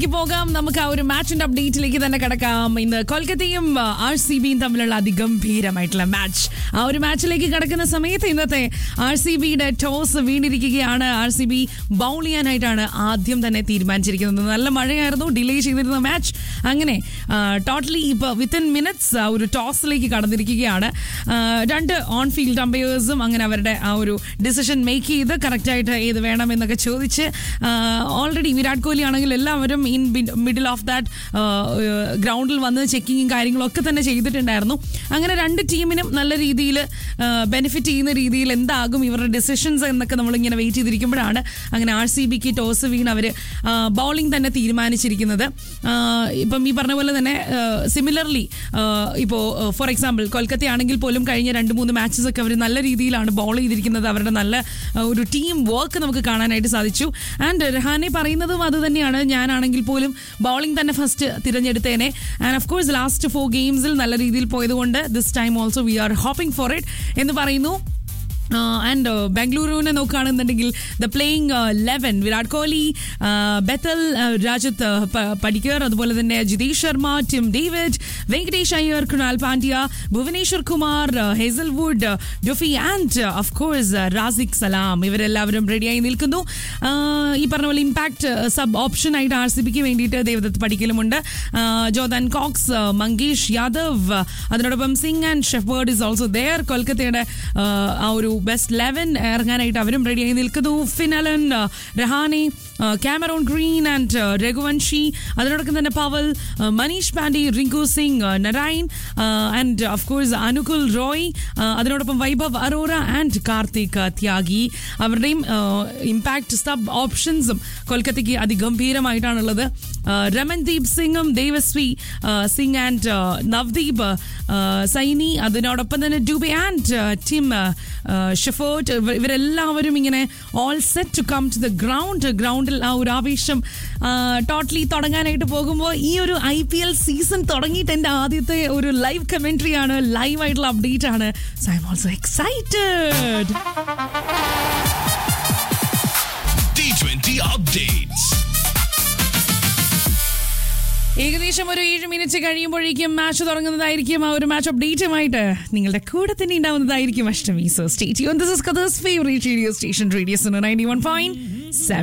അപ്ഡേറ്റിലേക്ക് പോകാം നമുക്ക് ആ ഒരു മാച്ചിന്റെ അപ്ഡേറ്റിലേക്ക് തന്നെ കിടക്കാം ഇന്ന് കൊൽക്കത്തയും ആർ സി ബിയും തമ്മിലുള്ള അതിഗംഭീരമായിട്ടുള്ള മാച്ച് ആ ഒരു മാച്ചിലേക്ക് കിടക്കുന്ന സമയത്ത് ഇന്നത്തെ ആർ സി ബിയുടെ ടോസ് വീണിരിക്കുകയാണ് ആർ സി ബി ബൗൾ ചെയ്യാനായിട്ടാണ് ആദ്യം തന്നെ തീരുമാനിച്ചിരിക്കുന്നത് നല്ല മഴയായിരുന്നു ഡിലേ ചെയ്തിരുന്ന മാച്ച് അങ്ങനെ ടോട്ടലി ഇപ്പോൾ വിത്തിൻ മിനിറ്റ്സ് ആ ഒരു ടോസിലേക്ക് കടന്നിരിക്കുകയാണ് ആ, രണ്ട് ഓൺ ഫീൽഡ് അമ്പയേഴ്സും അങ്ങനെ അവരുടെ ആ ഒരു ഡിസിഷൻ മേക്ക് ചെയ്ത് കറക്റ്റായിട്ട് ഏത് വേണം എന്നൊക്കെ ചോദിച്ച് ഓൾറെഡി വിരാട് കോഹ്ലി ആണെങ്കിൽ എല്ലാവരും ഇൻ മിഡിൽ ഓഫ് ദാറ്റ് ഗ്രൗണ്ടിൽ വന്ന് ചെക്കിങ്ങും കാര്യങ്ങളും ഒക്കെ തന്നെ ചെയ്തിട്ടുണ്ടായിരുന്നു അങ്ങനെ രണ്ട് ടീമിനും നല്ല രീതിയിൽ ബെനിഫിറ്റ് ചെയ്യുന്ന രീതിയിൽ എന്താകും ഇവരുടെ ഡിസിഷൻസ് എന്നൊക്കെ നമ്മളിങ്ങനെ വെയിറ്റ് ചെയ്തിരിക്കുമ്പോഴാണ് അങ്ങനെ ആർ സി ബിക്ക് ടോസ് വീണ് അവർ ബൗളിംഗ് തന്നെ തീരുമാനിച്ചിരിക്കുന്നത് ആ, ഇപ്പം ഈ പറഞ്ഞ പോലെ തന്നെ സിമിലർലി ഇപ്പോൾ ഫോർ എക്സാമ്പിൾ കൊൽക്കത്ത ആണെങ്കിൽ പോലും കഴിഞ്ഞ രണ്ട് മൂന്ന് മാച്ചസ് ഒക്കെ അവർ നല്ല രീതിയിലാണ് ബോൾ ചെയ്തിരിക്കുന്നത് അവരുടെ നല്ല ആ, ഒരു ടീം വർക്ക് നമുക്ക് കാണാനായിട്ട് സാധിച്ചു ആൻഡ് രഹാനെ പറയുന്നതും അത് തന്നെയാണ് ഞാനാണെങ്കിൽ പോലും ബൗളിംഗ് തന്നെ ഫസ്റ്റ് തിരഞ്ഞെടുത്തേനെ and of course last four ഗെയിംസിൽ നല്ല രീതിയിൽ പോയതുകൊണ്ട് this time also we are hoping for it എന്ന് പറയുന്നു ആൻഡ് ബാംഗ്ലൂരുവിനെ നോക്കുകയാണെന്നുണ്ടെങ്കിൽ the playing eleven Virat Kohli Bethell Rajat Padikkal അതുപോലെ തന്നെ Jitesh Sharma Tim David Venkatesh Iyer Krunal Pandya Bhuvneshwar Kumar Hazlewood Duffy and of course Rasikh Salam ഇവരെല്ലാവരും റെഡിയായി നിൽക്കുന്നു ആ, ഈ പറഞ്ഞ പോലെ ഇമ്പാക്ട് സബ് ഓപ്ഷൻ ആയിട്ട് ആർ സി ബിക്ക് വേണ്ടിയിട്ട് ദേവദത്ത് പഠിക്കലുമുണ്ട് ജോദാൻ കോക്സ് മങ്കേഷ് യാദവ് അതിനോടൊപ്പം Singh and Shepherd is also there കൊൽക്കത്തയുടെ ആ, ആ ഒരു ബെസ്റ്റ് ലെവൻ ഇറങ്ങാനായിട്ട് അവരും റെഡിയായി നിൽക്കുന്നു Finn Allen Rahane Cameron Green and Raghuvanshi അതിനോടൊപ്പം തന്നെ പവൽ ആ, മനീഷ് പാണ്ഡെ റിങ്കു സിംഗ് ആ, Narine and of course Anukul Roy ആ, അതിനോടൊപ്പം വൈഭവ് അറോറ ആൻഡ് കാർത്തിക് ത്യാഗി അവരുടെയും ഇമ്പാക്ട് സബ് ഓപ്ഷൻസും കൊൽക്കത്തയ്ക്ക് അതിഗംഭീരമായിട്ടാണുള്ളത് ആ, രമൻദീപ് സിംഗും ദേവസ്വി ആ, സിംഗ് ആൻഡ് ആ, നവദീപ് ആ, സൈനി അതിനോടൊപ്പം തന്നെ ഡൂബെ ആൻഡ് ടിം ഷെഫോർട്ട് ഇവ- ഇവരെല്ലാവരും ഇങ്ങനെ all set to come to the ground ഗ്രൗണ്ടിൽ ആ ഒരു ആവേശം ടോട്ടലി തുടങ്ങാനായിട്ട് പോകുമ്പോൾ ഈ ഒരു ഐ പി എൽ സീസൺ തുടങ്ങിയിട്ട് എൻ്റെ ആദ്യത്തെ ഒരു ലൈവ് കമൻട്രി ആണ് ലൈവ് ആയിട്ടുള്ള അപ്ഡേറ്റ് ആണ് so I'm also excited T20 updates. ഏകദേശം ഒരു ഏഴ് മിനിറ്റ് കഴിയുമ്പോഴേക്കും മാച്ച് തുടങ്ങുന്നതായിരിക്കും ആ ഒരു മാച്ച് അപ്ഡേറ്റുമായിട്ട് നിങ്ങളുടെ കൂടെ തന്നെ ഉണ്ടാവുന്നതായിരിക്കും Ashtami so state this is കഥേഴ്സ് favourite radio station radio ninety one point seven